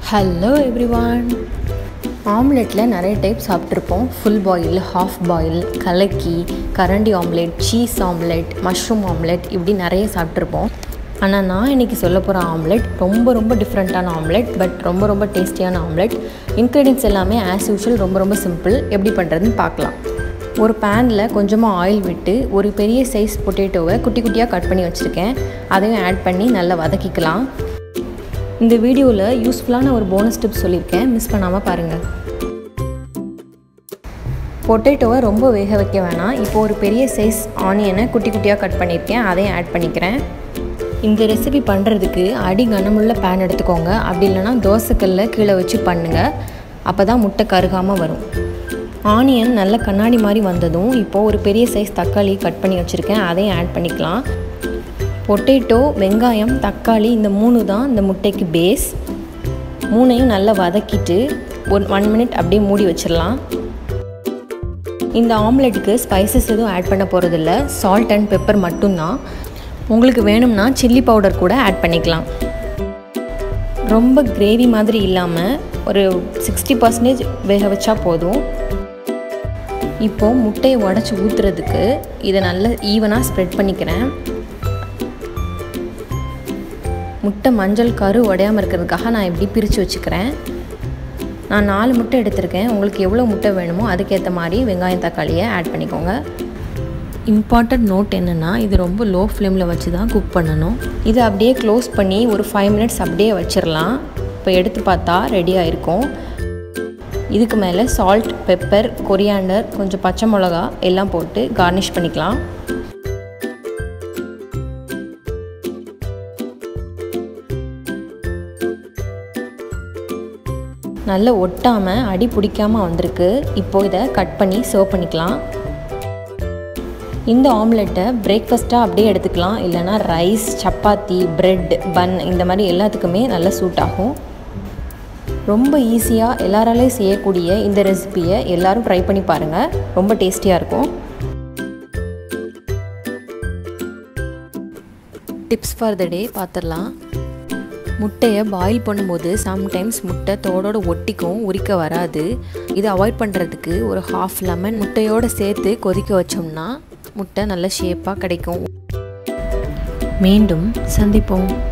hello everyone ஆம்லெட்டில் நிறைய type சாப்பிட்ருப்போம் ஃபுல் பாயில் ஹாஃப் பாயில் கலக்கி கரண்டி omelette cheese omelette mushroom omelette இப்படி நிறைய சாப்பிட்ருப்போம் ஆனால் நான் இன்றைக்கி சொல்ல போகிற ஆம்லெட் ரொம்ப ரொம்ப டிஃப்ரெண்ட்டான ஆம்லெட் பட் ரொம்ப ரொம்ப டேஸ்டியான ஆம்லெட் இன்க்ரீடியன்ஸ் எல்லாமே ஆஸ் யூஷுவல் ரொம்ப ரொம்ப சிம்பிள் எப்படி பண்ணுறதுன்னு பார்க்கலாம் ஒரு பேனில் கொஞ்சமாக ஆயில் விட்டு ஒரு பெரிய சைஸ் பொட்டேட்டோவை குட்டி குட்டியாக கட் பண்ணி வச்சுருக்கேன் அதையும் ஆட் பண்ணி நல்லா வதக்கிக்கலாம் இந்த வீடியோவில் யூஸ்ஃபுல்லான ஒரு போனஸ் டிப்ஸ் சொல்லியிருக்கேன் மிஸ் பண்ணாமல் பாருங்கள் பொட்டேட்டோவை ரொம்ப வேக வைக்க வேணாம் இப்போ ஒரு பெரிய சைஸ் ஆனியனை குட்டி குட்டியாக கட் பண்ணியிருக்கேன் அதையும் ஆட் பண்ணிக்கிறேன் இந்த ரெசிபி பண்ணுறதுக்கு அடி கனமுள்ள பேன் எடுத்துக்கோங்க அப்படி இல்லைனா தோசைக்கல்ல கீழே வச்சு பண்ணுங்கள் அப்போ தான் முட்டை கருகாமல் வரும் ஆனியன் நல்ல கண்ணாடி மாதிரி வந்ததும் இப்போது ஒரு பெரிய சைஸ் தக்காளி கட் பண்ணி வச்சுருக்கேன் அதையும் ஆட் பண்ணிக்கலாம் பொட்டேட்டோ வெங்காயம் தக்காளி இந்த மூணு தான் இந்த முட்டைக்கு பேஸ் மூணையும் நல்லா வதக்கிட்டு ஒன் ஒன் மினிட் அப்படியே மூடி வச்சிடலாம் இந்த ஆம்லெட்டுக்கு ஸ்பைசஸ் எதுவும் ஆட் பண்ண போகிறதில்ல சால்ட் அண்ட் பெப்பர் மட்டும்தான் உங்களுக்கு வேணும்னா சில்லி பவுடர் கூட ஆட் பண்ணிக்கலாம் ரொம்ப கிரேவி மாதிரி இல்லாமல் ஒரு சிக்ஸ்டி பர்சன்டேஜ் வேக வச்சா போதும் இப்போது முட்டையை உடச்சி ஊற்றுறதுக்கு இதை நல்லா ஈவனாக ஸ்ப்ரெட் பண்ணிக்கிறேன் முட்டை மஞ்சள் கரு உடையாமல் இருக்கிறதுக்காக நான் எப்படி பிரித்து வச்சுக்கிறேன் நான் நாலு முட்டை எடுத்திருக்கேன் உங்களுக்கு எவ்வளோ முட்டை வேணுமோ அதுக்கேற்ற மாதிரி வெங்காயம் தக்காளியை ஆட் பண்ணிக்கோங்க இம்பார்ட்டண்ட் நோட் என்னென்னா இது ரொம்ப லோ ஃப்ளேமில் வச்சு தான் குக் பண்ணணும் இதை அப்படியே க்ளோஸ் பண்ணி ஒரு ஃபைவ் மினிட்ஸ் அப்படியே வச்சிடலாம் இப்போ எடுத்து பார்த்தா ரெடி ஆகிருக்கும் இதுக்கு மேலே சால்ட் பெப்பர் கொரியாண்டர் கொஞ்சம் பச்சை மிளகா எல்லாம் போட்டு கார்னிஷ் பண்ணிக்கலாம் நல்ல ஒட்டாமல் அடி பிடிக்காமல் வந்திருக்கு இப்போது இதை கட் பண்ணி சர்வ் பண்ணிக்கலாம் இந்த ஆம்லெட்டை பிரேக்ஃபாஸ்ட்டாக அப்படியே எடுத்துக்கலாம் இல்லைனா ரைஸ் சப்பாத்தி ப்ரெட் பன் இந்த மாதிரி எல்லாத்துக்குமே நல்லா சூட் ஆகும் ரொம்ப ஈஸியாக எல்லாராலையும் செய்யக்கூடிய இந்த ரெசிப்பியை எல்லோரும் ட்ரை பண்ணி பாருங்கள் ரொம்ப டேஸ்டியாக இருக்கும் டிப்ஸ் ஃபார் த டே பார்த்துடலாம் முட்டையை பாயில் பண்ணும்போது சம்டைம்ஸ் முட்டை தோடோட ஒட்டிக்கும் உரிக்க வராது இதை அவாய்ட் பண்ணுறதுக்கு ஒரு ஹாஃப் லெமன் முட்டையோடு சேர்த்து கொதிக்க வச்சோம்னா முட்டை நல்ல ஷேப்பாக கிடைக்கும் மீண்டும் சந்திப்போம்